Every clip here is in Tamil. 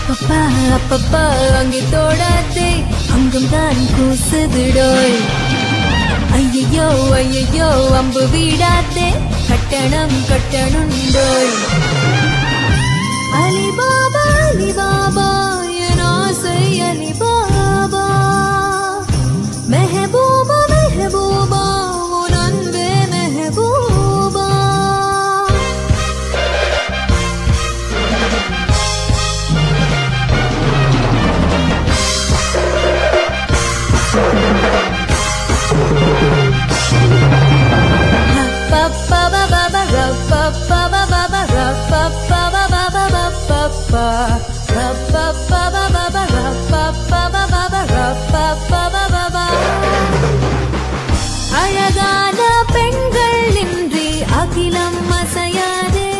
அப்பப்பா அப்பப்பா அங்கே தோடாதே அங்கும் தான் கூசுதுடோய் ஐயையோ ஐயையோ அம்பு வீடாதே கட்டணம் கட்டணுண்டோய் அலிபாபா அலிபாபா என் ஆசை அலிபாபா மெஹபூபா மெஹபூபா உன் அன்பே மெஹபூபா அழகான பெண்கள் இன்றி அகிலம் அசையாதே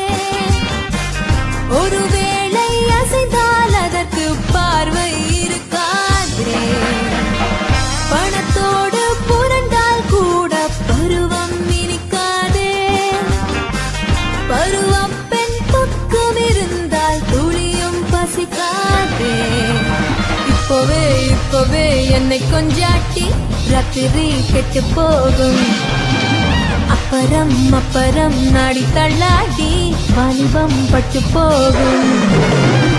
ஒருவேளை அசைந்தால் அதற்கு பார்வை இருக்காதே பணத்தோடு புரண்டால் கூட பருவம் இனிக்காதே பருவம் பெண் பக்கம் இருந்தால் துளியும் பசிக்காதே இப்போவே இப்போவே என்னை கொஞ்சாட்டி ராத்திரி கெட்டு போகும் அப்புறம் அப்புறம் நாடி தள்ளாடி வாலிபம் பட்டு போகும்